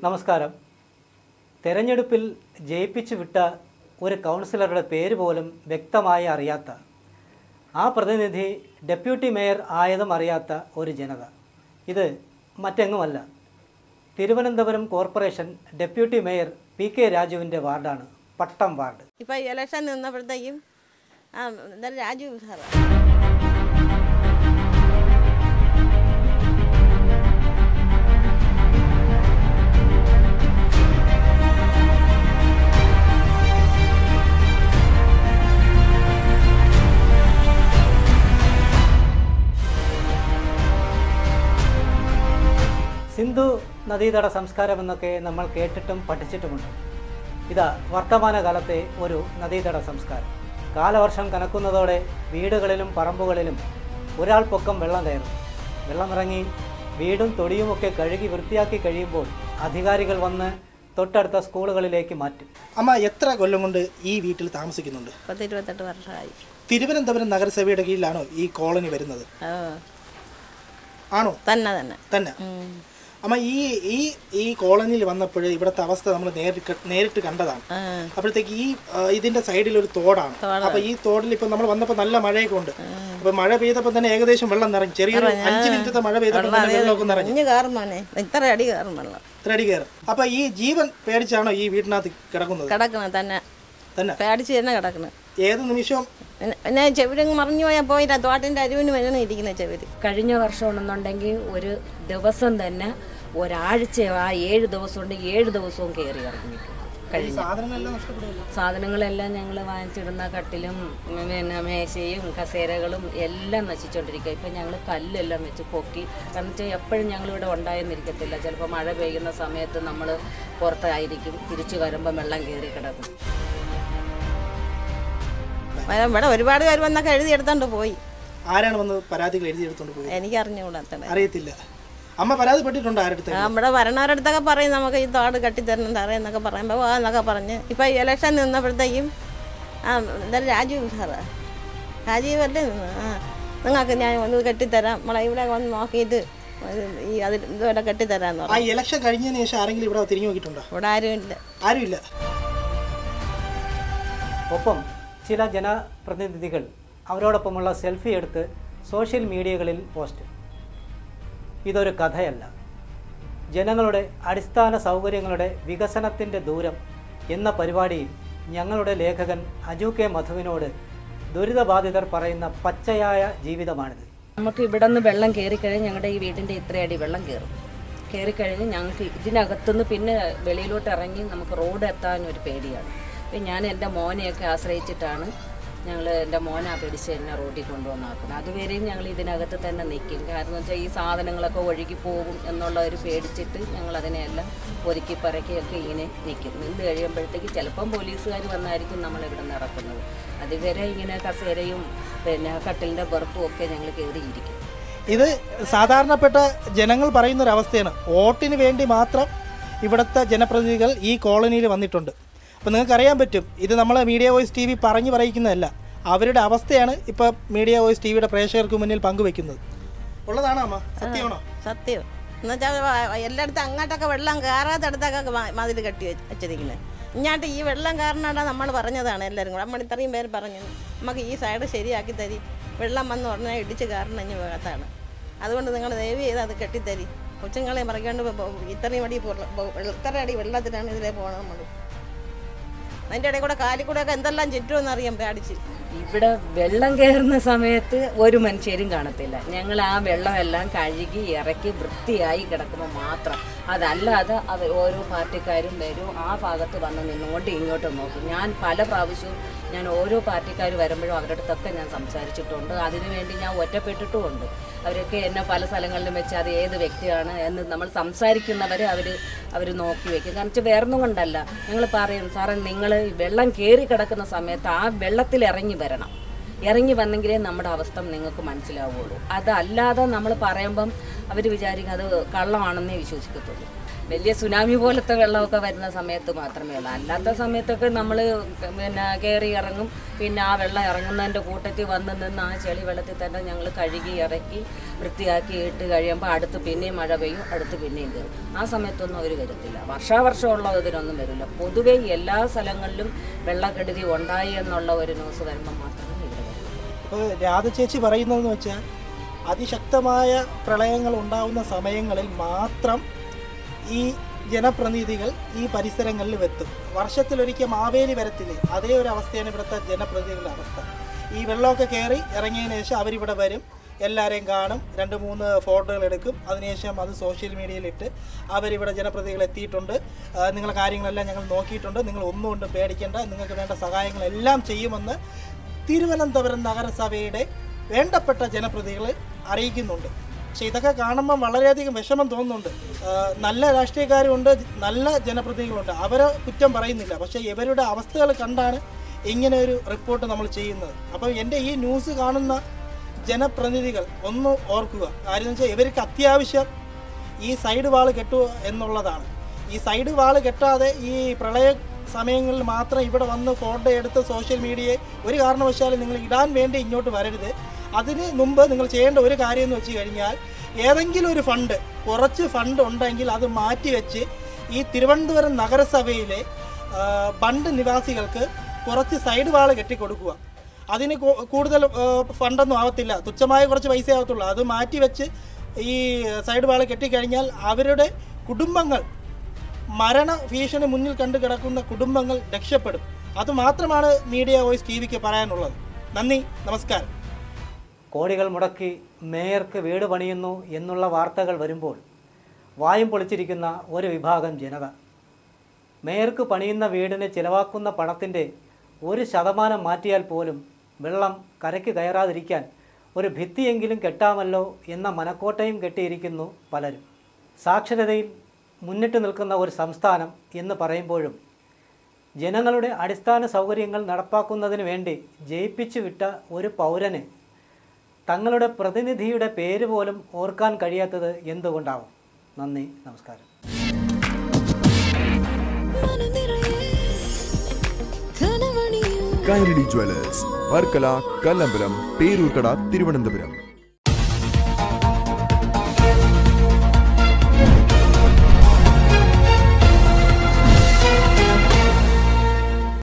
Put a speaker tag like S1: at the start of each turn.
S1: നമസ്കാരം തെരഞ്ഞെടുപ്പിൽ ജയിപ്പിച്ചു വിട്ട ഒരു കൗൺസിലറുടെ പേര് പോലും വ്യക്തമായി അറിയാത്ത ആ പ്രതിനിധി ഡെപ്യൂട്ടി മേയർ ആയതും അറിയാത്ത ഒരു ജനത ഇത് മറ്റെങ്ങുമല്ല Thiruvananthapuram corporation deputy mayor P K രാജുവിൻ്റെ വാർഡാണ് പട്ടം വാർഡ്
S2: ഇപ്പം ഇലക്ഷൻ നിന്നപ്പോഴത്തേക്കും ആ എന്തായാലും രാജീവ് സാറ്
S1: സിന്ധു നദീതട സംസ്കാരം എന്നൊക്കെ നമ്മൾ കേട്ടിട്ടും പഠിച്ചിട്ടുമുണ്ട് ഇതാ വർത്തമാനകാലത്തെ ഒരു നദീതട സംസ്കാരം കാലവർഷം കനക്കുന്നതോടെ വീടുകളിലും പറമ്പുകളിലും ഒരാൾ പൊക്കം വെള്ളം കയറും വെള്ളമിറങ്ങി വീടും തൊടിയുമൊക്കെ കഴുകി വൃത്തിയാക്കി കഴിയുമ്പോൾ അധികാരികൾ വന്ന് തൊട്ടടുത്ത സ്കൂളുകളിലേക്ക് മാറ്റും
S3: അമ്മ എത്ര കൊല്ലം കൊണ്ട് ഈ വീട്ടിൽ താമസിക്കുന്നുണ്ട്
S2: പത്ത് ഇരുപത്തെട്ട് വർഷമായി
S3: തിരുവനന്തപുരം നഗരസഭയുടെ കീഴിലാണോ ഈ കോളനി വരുന്നത്
S2: ആ
S3: ആണോ
S2: തന്നെ തന്നെ
S3: തന്നെ
S2: ഉം.
S3: അമ്മ ഈ ഈ ഈ കോളനിയിൽ വന്നപ്പോൾ ഇവിടുത്തെ അവസ്ഥ നമ്മൾ നേരിട്ട് നേരിട്ട് കണ്ടതാണ്
S2: ആ
S3: അപ്പോഴത്തേക്ക് ഈ ആ, ഇതിന്റെ സൈഡിൽ ഒരു തോടാണ് അപ്പൊ ഈ തോടിൽ ഇപ്പൊ നമ്മൾ വന്നപ്പോൾ നല്ല മഴയൊക്കെ ഉണ്ട് അപ്പൊ മഴ പെയ്തപ്പോൾ തന്നെ ഏകദേശം വെള്ളം നിറഞ്ഞു ചെറിയൊരു അഞ്ച് മിനിറ്റത്തെ മഴ പെയ്തപ്പോൾ തന്നെ വെള്ളമൊക്കെ നിറഞ്ഞു
S2: ഇഞ്ഞ് കയറും മോനെ ഇത്ര അടി കയറും വെള്ളം
S3: ഇത്ര അടി കയറും അപ്പൊ ഈ ജീവൻ പേടിച്ചാണോ ഈ വീട്ടിനകത്ത് കിടക്കുന്നത്
S2: കിടക്കണം തന്നെ
S3: തന്നെ
S2: പേടിച്ച് തന്നെ കിടക്കണം
S3: ഏത് നിമിഷവും
S2: പിന്നെ- പിന്നെ ചെവിരങ്ങ് മറിഞ്ഞു പോയാൽ പോയില്ല തോട്ടിൻ്റെ അരുവിന് വരണം ഇരിക്കുന്ന ചെവിര്
S4: കഴിഞ്ഞ വർഷമാണെന്നുണ്ടെങ്കിൽ ഒരു ദിവസം തന്നെ ഒരാഴ്ച ആ ഏഴ് ദിവസം ഉണ്ട് ഏഴ് ദിവസവും കയറി ഇറങ്ങി കഴിഞ്ഞ
S3: സാധനങ്ങളെല്ലാം നഷ്ടപ്പെടുമല്ലോ
S4: സാധനങ്ങളെല്ലാം ഞങ്ങൾ വാങ്ങിച്ചിടുന്ന കട്ടിലും ഉം, പിന്നെ മേശയും കസേരകളും എല്ലാം നശിച്ചുകൊണ്ടിരിക്കുക ഇപ്പം ഞങ്ങൾ കല്ലെല്ലാം വെച്ച് പൊക്കി കാരണം വെച്ചാൽ എപ്പോഴും ഞങ്ങളിവിടെ ഉണ്ടായെന്നിരിക്കത്തില്ല ചിലപ്പോൾ മഴ പെയ്യുന്ന സമയത്ത് നമ്മൾ പുറത്തായിരിക്കും തിരിച്ചു വരുമ്പോൾ വെള്ളം കയറി കിടക്കും
S2: ഇവിടെ ഒരുപാട് പേര് വന്നൊക്കെ എഴുതിയെടുത്തോണ്ട് പോയി
S3: ആരാണ് വന്ന് പരാതികൾ എഴുതിയെടുത്തോണ്ട് പോയത്
S2: എനിക്ക് അറിഞ്ഞുകൂടാത്തത്
S3: അറിയത്തില്ല അമ്മ പരാതിപ്പെട്ടിട്ടുണ്ടോ ആരുടെ
S2: നമ്മുടെ വരണവരടുത്തൊക്കെ പറയും നമുക്ക് ഈ തോട് കെട്ടിത്തരണം സാറേ എന്നൊക്കെ പറയുമ്പോൾ ആ എന്നൊക്കെ പറഞ്ഞ് ഇപ്പം ഇലക്ഷൻ നിന്നപ്പോഴത്തേക്കും ആ എന്തായാലും രാജീവ് സാറ് രാജീവ് അല്ലേ നിന്ന് ആ നിങ്ങൾക്ക് ഞാൻ ഒന്ന് കെട്ടിത്തരാം നമ്മളെ ഇവിടെ വന്ന് നോക്കിയിട്ട് ഇത് ഈ അതിൽ ഇതുപോലെ കെട്ടിത്തരാന്ന്
S3: ആ
S2: പറഞ്ഞു
S3: ഇലക്ഷൻ കഴിഞ്ഞതിന് ശേഷം ആരെങ്കിലും ഇവിടെ തിരിഞ്ഞു നോക്കിയിട്ടുണ്ടോ
S2: ഇവിടെ ആരും ഇല്ല
S3: ആരുമില്ല
S1: ഒപ്പം ചില ജനപ്രതിനിധികൾ അവരോടൊപ്പമുള്ള സെൽഫി എടുത്ത് സോഷ്യൽ മീഡിയകളിൽ പോസ്റ്റ് ഇതൊരു കഥയല്ല ജനങ്ങളുടെ അടിസ്ഥാന സൗകര്യങ്ങളുടെ വികസനത്തിൻ്റെ ദൂരം എന്ന പരിപാടിയിൽ ഞങ്ങളുടെ ലേഖകൻ അജു കെ മധുവിനോട് ദുരിതബാധിതർ പറയുന്ന പച്ചയായ ജീവിതമാണിത്
S4: നമുക്ക് ഇവിടെ നിന്ന് വെള്ളം കയറിക്കഴിഞ്ഞ് ഞങ്ങളുടെ ഈ വീടിൻ്റെ ഇത്രയടി വെള്ളം കയറും കയറിക്കഴിഞ്ഞ് ഞങ്ങൾക്ക് ഇതിനകത്തുനിന്ന് പിന്നെ വെളിയിലോട്ട് ഇറങ്ങി നമുക്ക് റോഡ് എത്താൻ ഒരു പേടിയാണ് അപ്പം ഞാൻ എൻ്റെ മോനെയൊക്കെ ആശ്രയിച്ചിട്ടാണ് ഞങ്ങൾ എൻ്റെ മോനെ പിടിച്ച് എന്നെ റോഡിൽ കൊണ്ടുവന്നാക്കുന്നത് അതുവരെയും ഞങ്ങൾ ഇതിനകത്ത് തന്നെ നിൽക്കും കാരണം വെച്ചാൽ ഈ സാധനങ്ങളൊക്കെ ഒഴുകി പോകും എന്നുള്ള ഒരു പേടിച്ചിട്ട് ഞങ്ങൾ അതിനെയെല്ലാം ഒതുക്കി പറക്കിയൊക്കെ ഇങ്ങനെ നിൽക്കും നിന്ന് കഴിയുമ്പോഴത്തേക്ക് ചിലപ്പം പോലീസുകാർ വന്നായിരിക്കും നമ്മൾ ഇവിടെ നിന്ന് ഇറക്കുന്നത് അതുവരെ ഇങ്ങനെ കസേരയും പിന്നെ കട്ടിലിൻ്റെ ബർത്തും ഒക്കെ ഞങ്ങൾ കയറിയിരിക്കും
S3: ഇത് സാധാരണപ്പെട്ട ജനങ്ങൾ പറയുന്ന ഒരു അവസ്ഥയാണ് വോട്ടിന് വേണ്ടി മാത്രം ഇവിടുത്തെ ജനപ്രതിനിധികൾ ഈ കോളനിയിൽ വന്നിട്ടുണ്ട് അപ്പം നിങ്ങൾക്ക് അറിയാൻ പറ്റും ഇത് നമ്മൾ മീഡിയ വോയിസ് ടി വി പറഞ്ഞു പറയിക്കുന്നതല്ല അവരുടെ അവസ്ഥയാണ് ഇപ്പോൾ മീഡിയ വോയിസ് ടി വിയുടെ പ്രേക്ഷകർക്ക് മുന്നിൽ പങ്കുവെക്കുന്നത് ഉള്ളതാണോ അമ്മ സത്യമാണോ
S2: സത്യം എന്നുവെച്ചാൽ എല്ലായിടത്തും അങ്ങോട്ടൊക്കെ വെള്ളം കയറാത്തടത്തൊക്കെ മതിൽ കെട്ടി വെച്ച് വെച്ചിരിക്കുന്നത് ഇങ്ങോട്ട് ഈ വെള്ളം കാരണമാണ് നമ്മൾ പറഞ്ഞതാണ് എല്ലാവരും കൂടെ നമ്മൾ ഇത്രയും പേര് പറഞ്ഞു നമുക്ക് ഈ സൈഡ് ശരിയാക്കി തരി വെള്ളം വന്ന് ഉടനെ ഇടിച്ച് കയറണഞ്ഞ് വേഗത്താണ് അതുകൊണ്ട് നിങ്ങൾ ദയവ് ചെയ്ത് അത് കെട്ടിത്തരി കൊച്ചുങ്ങളെ മറിക്കാണ്ട് പോ- പോ- ഇത്രയും അടി പോ- പോ- ഇത്ര അടി വെള്ളത്തിലാണ് ഇതിലേ പോകണം നമ്മൾ അതിൻ്റെ ഇടയിൽ കൂടെ കാലിൽ കൂടെ ഒക്കെ എന്തെല്ലാം ചുറ്റുമെന്ന് അറിയാൻ പേടിച്ച്
S4: ഇവിടെ വെള്ളം കയറുന്ന സമയത്ത് ഒരു മനുഷ്യരും കാണത്തില്ല ഞങ്ങൾ ആ വെള്ളമെല്ലാം കഴുകി ഇറക്കി വൃത്തിയായി കിടക്കുമ്പോൾ മാത്രം അതല്ലാതെ അവർ ഓരോ പാർട്ടിക്കാരും വരും ആ ഭാഗത്ത് വന്ന് നിന്നുകൊണ്ട് ഇങ്ങോട്ട് നോക്കും ഞാൻ പല പ്രാവശ്യവും ഞാൻ ഓരോ പാർട്ടിക്കാർ വരുമ്പോഴും അവരുടെ അടുത്തൊക്കെ ഞാൻ സംസാരിച്ചിട്ടുണ്ട് അതിനുവേണ്ടി ഞാൻ ഒറ്റപ്പെട്ടിട്ടുമുണ്ട് അവരൊക്കെ എന്നെ പല സ്ഥലങ്ങളിലും വെച്ച് അത് ഏത് വ്യക്തിയാണ് എന്ന് നമ്മൾ സംസാരിക്കുന്നവരെ അവർ അവർ നോക്കി വെക്കും കാരണം വെച്ചാൽ വേറൊന്നും കൊണ്ടല്ല ഞങ്ങൾ പറയും സാറേ നിങ്ങൾ വെള്ളം കയറി കിടക്കുന്ന സമയത്ത് ആ വെള്ളത്തിൽ ഇറങ്ങി വരണം ഇറങ്ങി വന്നെങ്കിലേ നമ്മുടെ അവസ്ഥ നിങ്ങൾക്ക് മനസ്സിലാവുള്ളൂ അതല്ലാതെ നമ്മൾ പറയുമ്പം അവർ വിചാരിക്കും അത് കള്ളമാണെന്നേ വിശ്വസിക്കത്തുള്ളൂ വലിയ സുനാമി പോലത്തെ വെള്ളമൊക്കെ വരുന്ന സമയത്ത് മാത്രമേ ഉള്ളൂ അല്ലാത്ത സമയത്തൊക്കെ നമ്മൾ പിന്നെ കയറി ഇറങ്ങും പിന്നെ ആ വെള്ളം ഇറങ്ങുന്നതിൻ്റെ കൂട്ടത്തിൽ വന്ന് നിന്ന് ആ ചെളി വെള്ളത്തിൽ തന്നെ ഞങ്ങൾ കഴുകി ഇറക്കി വൃത്തിയാക്കി ഇട്ട് കഴിയുമ്പോൾ അടുത്ത് പിന്നെയും മഴ പെയ്യും അടുത്ത് പിന്നെയും കയറും ആ സമയത്തൊന്നും അവർ വരത്തില്ല വർഷാവർഷമുള്ള ഇതിനൊന്നും വരില്ല പൊതുവേ എല്ലാ സ്ഥലങ്ങളിലും വെള്ളക്കെടുതി ഉണ്ടായി എന്നുള്ള ഒരു ന്യൂസ് വരുമ്പോൾ മാത്രമേ ഇവിടെ വരുള്ളൂ
S3: ഇപ്പോൾ രാധ ചേച്ചി പറയുന്നതെന്ന് വെച്ചാൽ അതിശക്തമായ പ്രളയങ്ങൾ ഉണ്ടാവുന്ന സമയങ്ങളിൽ മാത്രം ഈ ജനപ്രതിനിധികൾ ഈ പരിസരങ്ങളിൽ എത്തും വർഷത്തിലൊരിക്കൽ മാവേലി വരത്തില്ലേ അതേ ഒരു അവസ്ഥയാണ് ഇവിടുത്തെ ജനപ്രതിനിധികളുടെ അവസ്ഥ ഈ വെള്ളമൊക്കെ കയറി ഇറങ്ങിയതിന് ശേഷം അവരിവിടെ വരും എല്ലാവരെയും കാണും രണ്ട് മൂന്ന് ഫോട്ടോകൾ എടുക്കും അതിനുശേഷം അത് സോഷ്യൽ മീഡിയയിലിട്ട് അവരിവിടെ ജനപ്രതിനിധികൾ എത്തിയിട്ടുണ്ട് ആ, നിങ്ങളെ കാര്യങ്ങളെല്ലാം ഞങ്ങൾ നോക്കിയിട്ടുണ്ട് നിങ്ങൾ ഒന്നും കൊണ്ടും പേടിക്കേണ്ട നിങ്ങൾക്ക് വേണ്ട സഹായങ്ങളെല്ലാം ചെയ്യുമെന്ന് തിരുവനന്തപുരം നഗരസഭയുടെ വേണ്ടപ്പെട്ട ജനപ്രതിനിധികൾ അറിയിക്കുന്നുണ്ട് പക്ഷെ ഇതൊക്കെ കാണുമ്പോൾ വളരെയധികം വിഷമം തോന്നുന്നുണ്ട് ആ, നല്ല രാഷ്ട്രീയക്കാരുണ്ട് നല്ല ജനപ്രതിനിധികളുണ്ട് അവരെ കുറ്റം പറയുന്നില്ല പക്ഷേ ഇവരുടെ അവസ്ഥകൾ കണ്ടാണ് ഇങ്ങനെ ഒരു റിപ്പോർട്ട് നമ്മൾ ചെയ്യുന്നത് അപ്പം എൻ്റെ ഈ ന്യൂസ് കാണുന്ന ജനപ്രതിനിധികൾ ഒന്ന് ഓർക്കുക കാര്യം എന്ന് വെച്ചാൽ ഇവർക്ക് അത്യാവശ്യം ഈ സൈഡ് വാള് കെട്ടുക എന്നുള്ളതാണ് ഈ സൈഡ് വാള് കെട്ടാതെ ഈ പ്രളയ സമയങ്ങളിൽ മാത്രം ഇവിടെ വന്ന് ഫോട്ടോ എടുത്ത് സോഷ്യൽ മീഡിയയെ ഒരു കാരണവശാലും നിങ്ങൾ ഇടാൻ വേണ്ടി ഇങ്ങോട്ട് വരരുത് അതിന് മുമ്പ് നിങ്ങൾ ചെയ്യേണ്ട ഒരു കാര്യം എന്ന് വെച്ച് കഴിഞ്ഞാൽ ഏതെങ്കിലും ഒരു ഫണ്ട് കുറച്ച് ഫണ്ട് ഉണ്ടെങ്കിൽ അത് മാറ്റിവെച്ച് ഈ തിരുവനന്തപുരം നഗരസഭയിലെ ആ, ബണ്ട് നിവാസികൾക്ക് കുറച്ച് സൈഡ് വാള് കെട്ടിക്കൊടുക്കുക അതിന് കൂ- കൂടുതൽ ആ, ഫണ്ടൊന്നും ആവത്തില്ല തുച്ഛമായ കുറച്ച് പൈസ ആവത്തുള്ളൂ അത് മാറ്റിവെച്ച് ഈ സൈഡ് വാള് കെട്ടിക്കഴിഞ്ഞാൽ അവരുടെ കുടുംബങ്ങൾ മരണ ഭീഷണി മുന്നിൽ കണ്ടു കിടക്കുന്ന കുടുംബങ്ങൾ രക്ഷപ്പെടും അതുമാത്രമാണ് മീഡിയ വോയിസ് ടി വിക്ക് പറയാനുള്ളത് നന്ദി നമസ്കാരം
S1: കോടികൾ മുടക്കി മേയർക്ക് വീട് പണിയുന്നു എന്നുള്ള വാർത്തകൾ വരുമ്പോൾ വായും പൊളിച്ചിരിക്കുന്ന ഒരു വിഭാഗം ജനത മേയർക്ക് പണിയുന്ന വീടിന് ചിലവാക്കുന്ന പണത്തിൻ്റെ ഒരു ശതമാനം മാറ്റിയാൽ പോലും വെള്ളം കരയ്ക്ക് കയറാതിരിക്കാൻ ഒരു ഭിത്തിയെങ്കിലും കെട്ടാമല്ലോ എന്ന മനക്കോട്ടയും കെട്ടിയിരിക്കുന്നു പലരും സാക്ഷരതയിൽ മുന്നിട്ട് നിൽക്കുന്ന ഒരു സംസ്ഥാനം എന്ന് പറയുമ്പോഴും ജനങ്ങളുടെ അടിസ്ഥാന സൗകര്യങ്ങൾ നടപ്പാക്കുന്നതിന് വേണ്ടി ജയിപ്പിച്ചു വിട്ട ഒരു പൗരന് തങ്ങളുടെ പ്രതിനിധിയുടെ പേര് പോലും ഓർക്കാൻ കഴിയാത്തത് എന്തുകൊണ്ടാവും നന്ദി നമസ്കാരം
S5: കൈരളി ജ്വല്ലേഴ്സ് വർക്കല കല്ലമ്പലം പേരൂർക്കട തിരുവനന്തപുരം